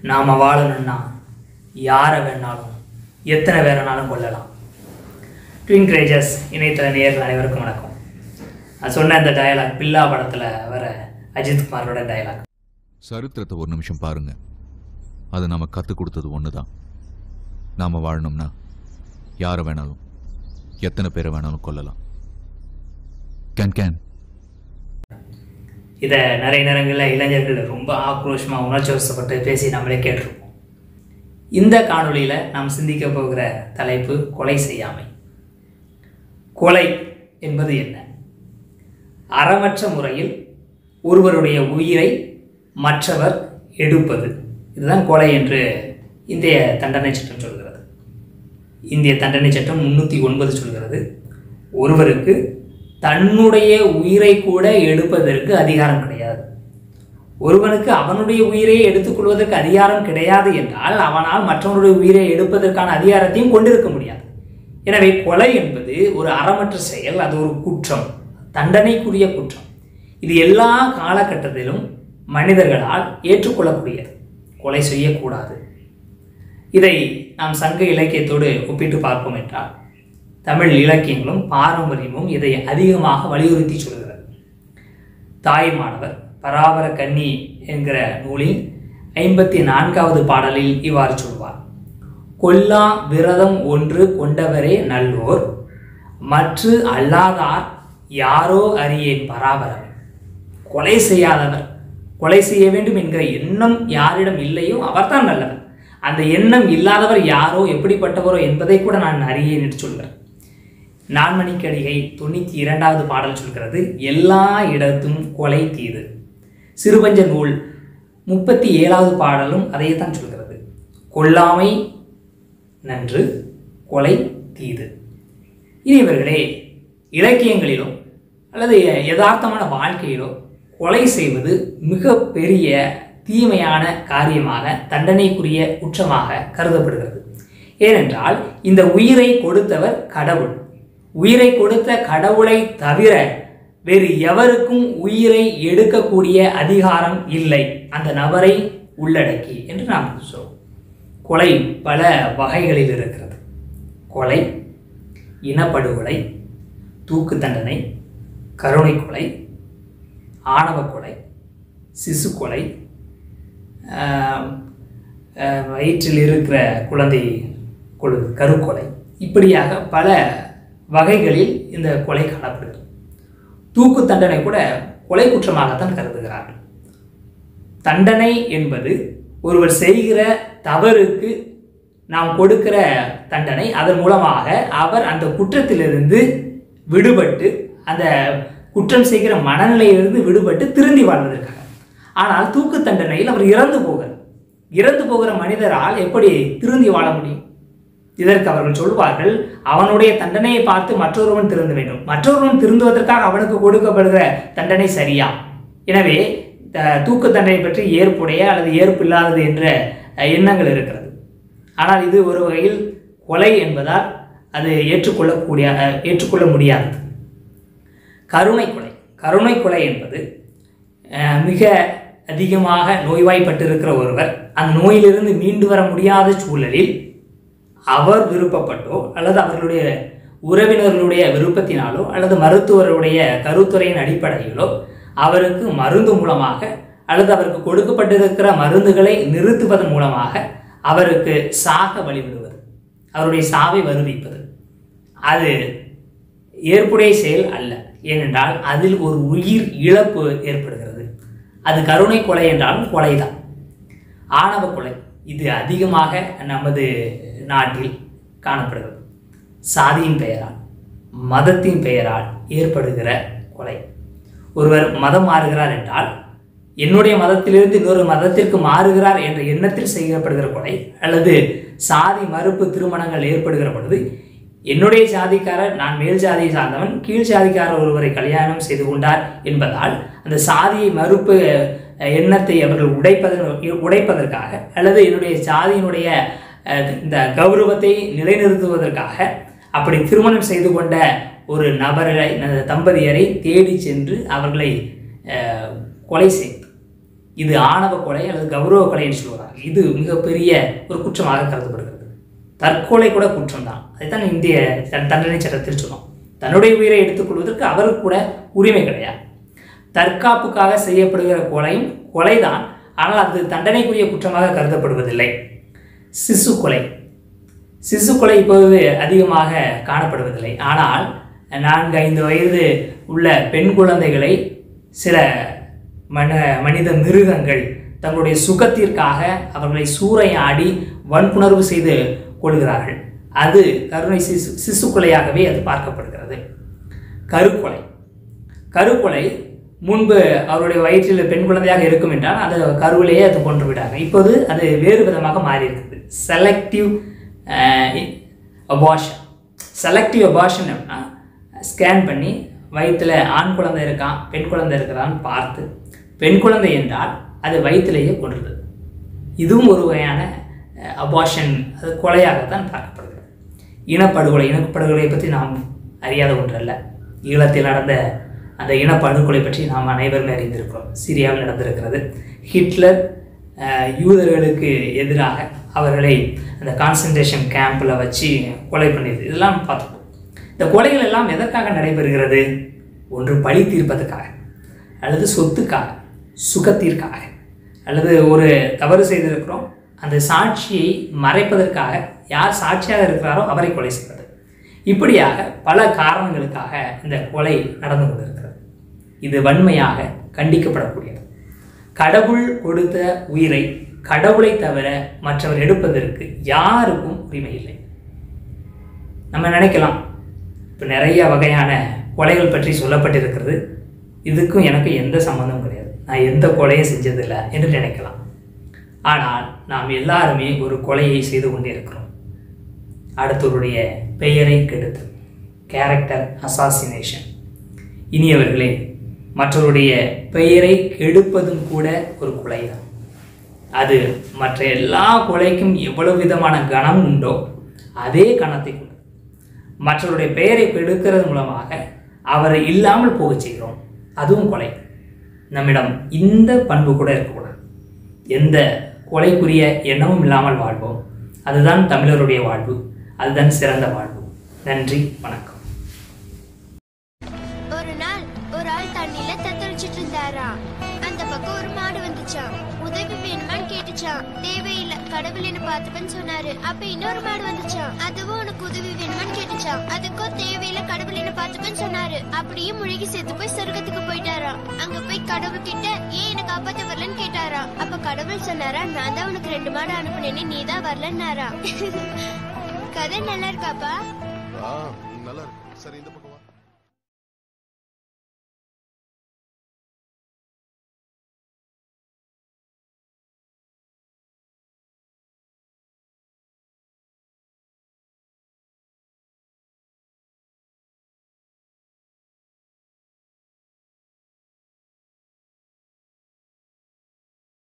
நாம் வாழணும்னா யாரை வேணாலும் எத்தனை வேணுனாலும் கொள்ளலாம் ட்வின் கிரேஜஸ் இணையதள நேயர்கள் அனைவருக்கும் வணக்கம் நான் சொன்ன இந்த டயலாக் பில்லா படத்தில் வர அஜித் குமாரோட டயலாக் சரித்திரத்தை ஒரு நிமிஷம் பாருங்க அது நாம கற்றுக் கொடுத்தது ஒன்று தான் நாம் வாழணும்னா யாரை வேணாலும் எத்தனை பேரை வேணாலும் கொல்லலாம் கேன் கேன் இதை நிறைய நேரங்களில் இளைஞர்கள் ரொம்ப ஆக்ரோஷமாக உணர்ச்சி வசப்பட்டு பேசி நம்மளே கேட்டிருப்போம் இந்த காணொளியில் நாம் சிந்திக்க போகிற தலைப்பு கொலை செய்யாமை கொலை என்பது என்ன அறமற்ற முறையில் ஒருவருடைய உயிரை மற்றவர் எடுப்பது இதுதான் கொலை என்று இந்திய தண்டனை சட்டம் சொல்கிறது இந்திய தண்டனை சட்டம் முன்னூற்றி ஒன்பது சொல்கிறது ஒருவருக்கு தன்னுடைய உயிரை கூட எடுப்பதற்கு அதிகாரம் கிடையாது ஒருவனுக்கு அவனுடைய உயிரை எடுத்துக்கொள்வதற்கு அதிகாரம் கிடையாது என்றால் அவனால் மற்றவனுடைய உயிரை எடுப்பதற்கான அதிகாரத்தையும் கொண்டிருக்க முடியாது எனவே கொலை என்பது ஒரு அறமற்ற செயல் அது ஒரு குற்றம் தண்டனைக்குரிய குற்றம் இது எல்லா காலகட்டத்திலும் மனிதர்களால் ஏற்றுக்கொள்ளக்கூடியது கொலை செய்யக்கூடாது இதை நாம் சங்க இலக்கியத்தோடு ஒப்பிட்டு பார்ப்போம் என்றால் தமிழ் இலக்கியங்களும் பாரம்பரியமும் இதை அதிகமாக வலியுறுத்தி சொல்கிறது தாய்மானவர் பராபர கன்னி என்கிற நூலில் ஐம்பத்தி நான்காவது பாடலில் இவ்வாறு சொல்வார் கொல்லா விரதம் ஒன்று கொண்டவரே நல்லோர் மற்று அல்லாதார் யாரோ அறியேன் பராபரம் கொலை செய்யாதவர் கொலை செய்ய வேண்டும் என்கிற எண்ணம் யாரிடம் இல்லையோ அவர்தான் நல்லவர் அந்த எண்ணம் இல்லாதவர் யாரோ எப்படிப்பட்டவரோ என்பதை கூட நான் அறியேன் என்று சொல்கிறார் நான்மணிக்கடிகை தொண்ணூற்றி இரண்டாவது பாடல் சொல்கிறது எல்லா இடத்தும் கொலை தீது சிறுபஞ்ச நூல் முப்பத்தி ஏழாவது பாடலும் அதையே தான் சொல்கிறது கொல்லாமை நன்று கொலை தீது இனியவர்களே இலக்கியங்களிலோ அல்லது யதார்த்தமான வாழ்க்கையிலோ கொலை செய்வது மிக பெரிய தீமையான காரியமாக தண்டனைக்குரிய குற்றமாக கருதப்படுகிறது ஏனென்றால் இந்த உயிரை கொடுத்தவர் கடவுள் உயிரை கொடுத்த கடவுளை தவிர வேறு எவருக்கும் உயிரை எடுக்கக்கூடிய அதிகாரம் இல்லை அந்த நபரை உள்ளடக்கி என்று நாம் சொல்றோம் கொலை பல வகைகளில் இருக்கிறது கொலை இனப்படுகொலை தூக்கு தண்டனை கருணை கொலை ஆணவ கொலை சிசு கொலை ஆஹ், ஆஹ், வயிற்றில் இருக்கிற குழந்தை கொடு கருக்கொலை இப்படியாக பல வகைகளில் இந்த கொலை காணப்படுகிறது தூக்கு தண்டனை கூட கொலை குற்றமாகத்தான் கருதுகிறார்கள் தண்டனை என்பது ஒருவர் செய்கிற தவறுக்கு நாம் கொடுக்கிற தண்டனை அதன் மூலமாக அவர் அந்த குற்றத்திலிருந்து விடுபட்டு அந்த குற்றம் செய்கிற மனநிலையிலிருந்து விடுபட்டு திருந்தி வாழ்வதற்காக ஆனால் தூக்கு தண்டனையில் அவர் இறந்து போகிறார் இறந்து போகிற மனிதரால் எப்படி திருந்தி வாழ முடியும் இதற்கு அவர்கள் சொல்வார்கள் அவனுடைய தண்டனையை பார்த்து மற்றொருவன் திருந்த வேண்டும் மற்றொருவன் திருந்துவதற்காக அவனுக்கு கொடுக்கப்படுகிற தண்டனை சரியா எனவே த- தூக்கு தண்டனை பற்றி ஏற்புடைய அல்லது ஏற்பு இல்லாதது என்ற அஹ், எண்ணங்கள் இருக்கிறது ஆனால் இது ஒரு வகையில் கொலை என்பதால் அது ஏற்றுக்கொள்ளக்கூடிய அஹ், ஏற்றுக்கொள்ள முடியாதது கருணை கொலை கருணை கொலை என்பது அஹ், மிக அதிகமாக நோய்வாய்ப்பட்டிருக்கிற ஒருவர் அந்த நோயிலிருந்து மீண்டு வர முடியாத சூழலில் அவர் விருப்பப்பட்டோ அல்லது அவர்களுடைய உறவினர்களுடைய விருப்பத்தினாலோ அல்லது மருத்துவருடைய கருத்துரையின் அடிப்படையிலோ அவருக்கு மருந்து மூலமாக அல்லது அவருக்கு கொடுக்கப்பட்டிருக்கிற மருந்துகளை நிறுத்துவதன் மூலமாக அவருக்கு சாக வழிவிடுவது அவருடைய சாவை வருவிப்பது அது ஏற்புடைய செயல் அல்ல ஏனென்றால் அதில் ஒரு உயிர் இழப்பு ஏற்படுகிறது அது கருணை கொலை என்றாலும் கொலைதான் ஆணவ கொலை இது அதிகமாக நமது நாட்டில் காணப்படுகிறது சாதியின் பெயரால் மதத்தின் பெயரால் ஏற்படுகிற கொலை ஒருவர் மதம் மாறுகிறார் என்றால் என்னுடைய மதத்திலிருந்து இன்னொரு மதத்திற்கு மாறுகிறார் என்ற எண்ணத்தில் செய்யப்படுகிற கொலை அல்லது சாதி மறுப்பு திருமணங்கள் ஏற்படுகிற பொழுது என்னுடைய ஜாதிக்காரர் நான் மேல் ஜாதியை சார்ந்தவன் கீழ் ஜாதிக்காரர் ஒருவரை கல்யாணம் செய்து கொண்டார் என்பதால் அந்த சாதியை மறுப்பு அஹ், எண்ணத்தை அவர்கள் உடைப்பதன் உடைப்பதற்காக அல்லது என்னுடைய ஜாதியினுடைய அஹ், இந்த கௌரவத்தை நிலைநிறுத்துவதற்காக அப்படி திருமணம் செய்து கொண்ட ஒரு நபரை அந்த தம்பதியரை தேடி சென்று அவர்களை அஹ், கொலை செய்வது இது ஆணவ கொலை அல்லது கௌரவ கொலை என்று சொல்கிறாங்க இது மிகப்பெரிய ஒரு குற்றமாக கருதப்படுகிறது தற்கொலை கூட குற்றம் தான் அதைத்தான் இந்திய த- தண்டனை சட்டத்தில் சொன்னோம் தன்னுடைய உயிரை எடுத்துக்கொள்வதற்கு அவருக்கு கூட உரிமை கிடையாது தற்காப்புக்காக செய்யப்படுகிற கொலையும் கொலைதான் ஆனால் அது தண்டனைக்குரிய குற்றமாக கருதப்படுவதில்லை சிசு கொலை சிசு கொலை இப்போது அதிகமாக காணப்படுவதில்லை ஆனால் நான்கு ஐந்து வயது உள்ள பெண் குழந்தைகளை சில மன மனித மிருகங்கள் தங்களுடைய சுகத்திற்காக அவர்களை சூறையாடி வன்புணர்வு செய்து கொள்கிறார்கள் அது கருணை சிசு சிசு கொலையாகவே அது பார்க்கப்படுகிறது கருக்கொலை கருக்கொலை முன்பு அவருடைய வயிற்றில் பெண் குழந்தையாக இருக்கும் என்றால் அது கருவிலேயே அது கொன்று விடாங்க இப்போது அது வேறு விதமாக மாறி இருக்குது செலக்டிவ் அபாஷன் செலக்டிவ் அபாஷன் அப்படின்னா ஸ்கேன் பண்ணி வயிற்றில் ஆண் குழந்தை இருக்கான் பெண் குழந்தை இருக்கிறான்னு பார்த்து பெண் குழந்தை என்றால் அது வயிற்றிலேயே கொன்றுது இதுவும் ஒரு வகையான அபாஷன் அது கொலையாகத்தான் பார்க்கப்படுகிறது இனப்படுகொலை இனப்படுகொலை பற்றி நாம் அறியாத ஒன்றல்ல ஈழத்தில் நடந்த அந்த இனப்படுகொலை பற்றி நாம் அனைவருமே அறிந்திருக்கிறோம் சிரியாவில் நடந்திருக்கிறது ஹிட்லர் அஹ், யூதர்களுக்கு எதிராக அவர்களை அந்த கான்சன்ட்ரேஷன் கேம்பில் வச்சு கொலை பண்ணியது இதெல்லாம் பார்த்துப்போம் இந்த கொலைகள் எல்லாம் எதற்காக நடைபெறுகிறது ஒன்று பழி தீர்ப்பதற்காக அல்லது சொத்துக்காக சுகத்திற்காக அல்லது ஒரு தவறு செய்திருக்கிறோம் அந்த சாட்சியை மறைப்பதற்காக யார் சாட்சியாக இருக்கிறாரோ அவரை கொலை செய்வது இப்படியாக பல காரணங்களுக்காக இந்த கொலை நடந்து கொண்டிருக்கிறது இது வன்மையாக கண்டிக்கப்படக்கூடியது கடவுள் கொடுத்த உயிரை கடவுளை தவிர மற்றவர் எடுப்பதற்கு யாருக்கும் உரிமை இல்லை நம்ம நினைக்கலாம் இப்போ நிறைய வகையான கொலைகள் பற்றி சொல்லப்பட்டிருக்கிறது இதுக்கும் எனக்கு எந்த சம்மந்தமும் கிடையாது நான் எந்த கொலையும் செஞ்சதில்லை என்று நினைக்கலாம் ஆனால் நாம் எல்லாருமே ஒரு கொலையை செய்து கொண்டிருக்கிறோம் அடுத்தவருடைய பெயரை கெடுத்து கேரக்டர் அசாசினேஷன் இனியவர்களே மற்றவருடைய பெயரை கெடுப்பதும் கூட ஒரு கொலைதான் அது மற்ற எல்லா கொலைக்கும் எவ்வளவு விதமான கணம் உண்டோ அதே கணத்தை கொண்டு மற்றவருடைய பெயரை கெடுக்கிறது மூலமாக அவரை இல்லாமல் போகச் செய்கிறோம் அதுவும் கொலை நம்மிடம் இந்த பண்பு கூட இருக்கக்கூடாது எந்த கொலைக்குரிய எண்ணமும் இல்லாமல் வாழ்வோம் அதுதான் தமிழருடைய வாழ்வு அதுதான் சிறந்த வாழ்வு நன்றி வணக்கம் ஒரு நாள் ஒரு ஆள் தண்ணியில தத்தளிச்சிட்டு இருந்தாரா அந்த பக்கம் ஒரு மாடு வந்துச்சான் உதவி வேணுமான்னு கேட்டுச்சான் தேவையில்ல கடவுள் என்ன பார்த்துப்பேன்னு சொன்னாரு அப்ப இன்னொரு மாடு வந்துச்சான் அதுவும் உனக்கு உதவி வேணுமான்னு கேட்டுச்சான் அதுக்கும் தேவையில்ல கடவுள் என்ன பார்த்துப்பேன்னு சொன்னாரு அப்படியே முழுகி செத்து போய் சொர்க்கத்துக்கு போயிட்டாராம் அங்க போய் கடவுள் கிட்ட ஏன் என்ன காப்பாத்த வரலன்னு கேட்டாராம் அப்ப கடவுள் சொன்னாரா நான் தான் உனக்கு ரெண்டு மாடு அனுப்புனேன்னு நீ தான் வரலன்னாரா கதை நல்லா இருக்காப்பா ஆ நல்லா இருக்கு சரி இந்த